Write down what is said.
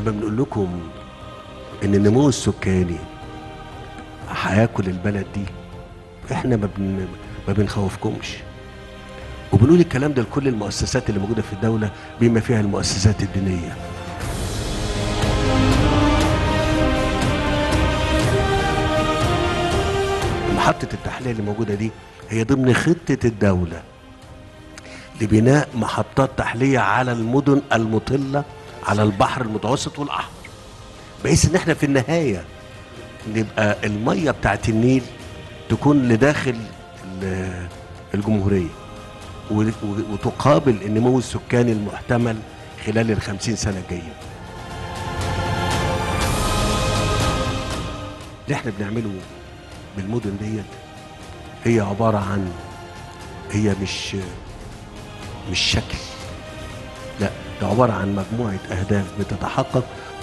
لما بنقول لكم ان النمو السكاني هياكل البلد دي احنا ما بن ما بنخوفكمش وبنقول الكلام ده لكل المؤسسات اللي موجوده في الدوله بما فيها المؤسسات الدينيه محطة التحلية اللي موجودة دي هي ضمن خطة الدولة لبناء محطات تحلية على المدن المطلة على البحر المتوسط والأحمر بحيث ان احنا في النهاية نبقى المية بتاعت النيل تكون لداخل ال- الجمهورية و- و- وتقابل النمو السكاني المحتمل خلال الخمسين سنة الجاية اللي احنا بنعمله بالمدن ديت هي عبارة عن هي مش مش شكل لا ده عبارة عن مجموعة أهداف بتتحقق